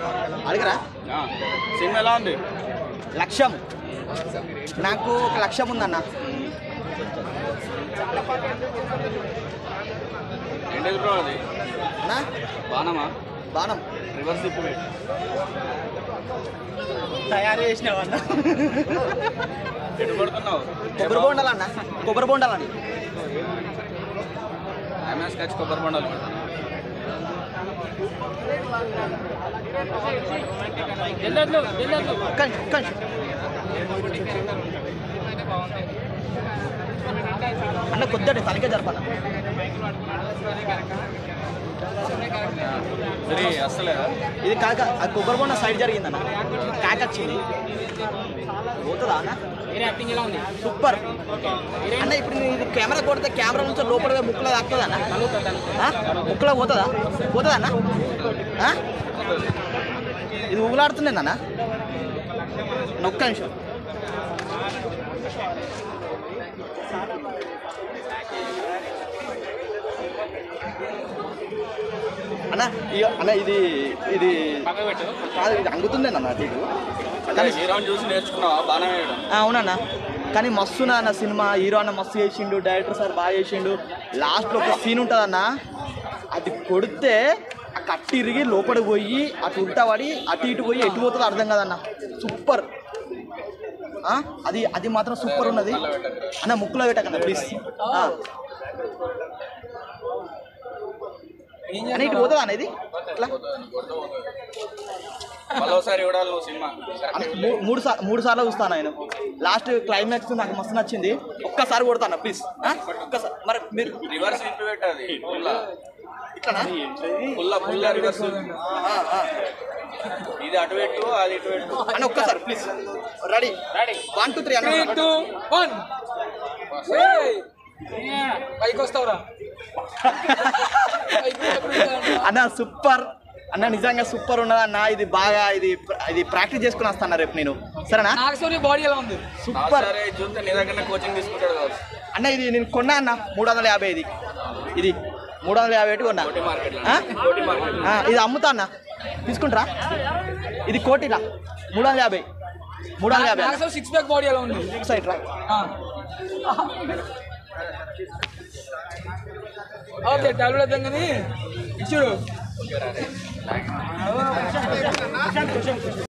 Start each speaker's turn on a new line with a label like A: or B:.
A: అడగరా
B: ఆ, సినిమా ఎలా ఉంది
A: లక్ష్యం నాకు ఒక లక్ష్యం ఉందన్న
B: ఏంటి బ్రో అది
A: అన్నా
B: బాణమా
A: బాణం
B: రివర్స్ తిప్పి పెట్టు.
A: తయారు చేసినావన్న
B: ఎటు కొడుతున్నావు
A: కొబ్బరి బొండాలు అన్న కొబ్బరి బొండాలు అండి
B: ఐమాక్స్ ఖర్చు కొబ్బరి బొండాలు పెడతాను
A: ఒక్క నిమిషం, ఒక్క నిమిషం. అన్న కొద్దిగా తనకే జరపాల
B: సరే అసలే
A: ఇది కాక ఆ కొబ్బరి బొండ సైడ్ జరిగిందన్న కాక వచ్చింది పోతుందా అన్న సూపర్ అన్న ఇప్పుడు నేను ఇది కెమెరా కొడితే కెమెరా నుంచి లోపల ముక్కులో తాకుతుందా అన్న ఆ? ముక్కులో పోతుందా పోతుందా అన్న ఆ? ఇది ఊగులాడుతుంది అన్న అన్న, ఒక్క నిమిషం అన్న ఇయ్యో, అన్న ఇది ఇది కాదు, ఇది అంగుతుంది అన్న అటు ఇటు.
B: అంటే హీరోని చూసి నేర్చుకున్నావా బాణం వేయడం
A: ఆ, అవునన్న కానీ మస్తున్నా అన్న సినిమా హీరో అన్న మస్తు చేసిండు డైరెక్టర్ సార్ బాగా చేసిండు లాస్ట్లో ఒక సీన్ ఉంటుందన్న అది కొడితే ఆ కట్టి ఇరిగి లోపలికి పోయి అటు ఉల్టా పడి అటు ఇటు పోయి ఎటు పోతుందో అర్థం కదన్న సూపర్ ఆ, అది అది మాత్రం సూపర్ ఉన్నది అన్న ముక్కులో పెట్టకన్న ప్లీజ్ అన్న ఇటు పోతుందా అన్న ఇది ఇట్లా
B: మరోసారి చూడాలి నువ్వు సినిమా
A: అన్న, మూ- మూడు సార్ మూడు సార్లు చూస్తాను నేను లాస్ట్ క్లైమాక్స్ నాకు మస్తు నచ్చింది ఒక్కసారి కొడతాను ప్లీజ్ ఒక్కసారి మరి మీరు
B: రివర్స్ తిప్పి పెట్టాది పుల్ల
A: ఇట్లా
B: పుల్ల పుల్ల రివర్స్ ఇది అటు పెట్టు అది ఇటు పెట్టు
A: అన్న ఒక్కసారి please ready one two three అన్న
C: టూ వన్ పైకి వస్తావురా
A: అన్న సూపర్ అన్న నిజంగా సూపర్ ఉన్నది అన్న ఇది బాగా ఇది ఇది ప్రాక్టీస్ చేసుకుని వస్తాను రేపు నేను సరేనా
C: నాగశౌర్య బాడీ ఎలా ఉంది
A: సూపర్
B: సరే చూస్తే నీ దగ్గర కోచింగ్ తీసుకుంటాడు కావచ్చు
A: అన్న ఇది నేను కొన్నా అన్న మూడు వందల యాభై ఇది ఇది మూడు వందల యాభై ఒకటి కొన్నా
B: కోటి మార్కెట్
A: ఆ?
B: కోటి మార్కెట్
A: ఆ, ఇది అమ్ముతా అన్న తీసుకుంటారా ఇది కోటిరా మూడు వందల యాభై మూడు వందల యాభై అన్న.
C: నాగశౌర్య సిక్స్ ప్యాక్ బాడీ ఎలా ఉంది
A: సైట్ రా
C: ఓకే టాబ్లెట్ వద్దాం కానీ ఇచ్చుడు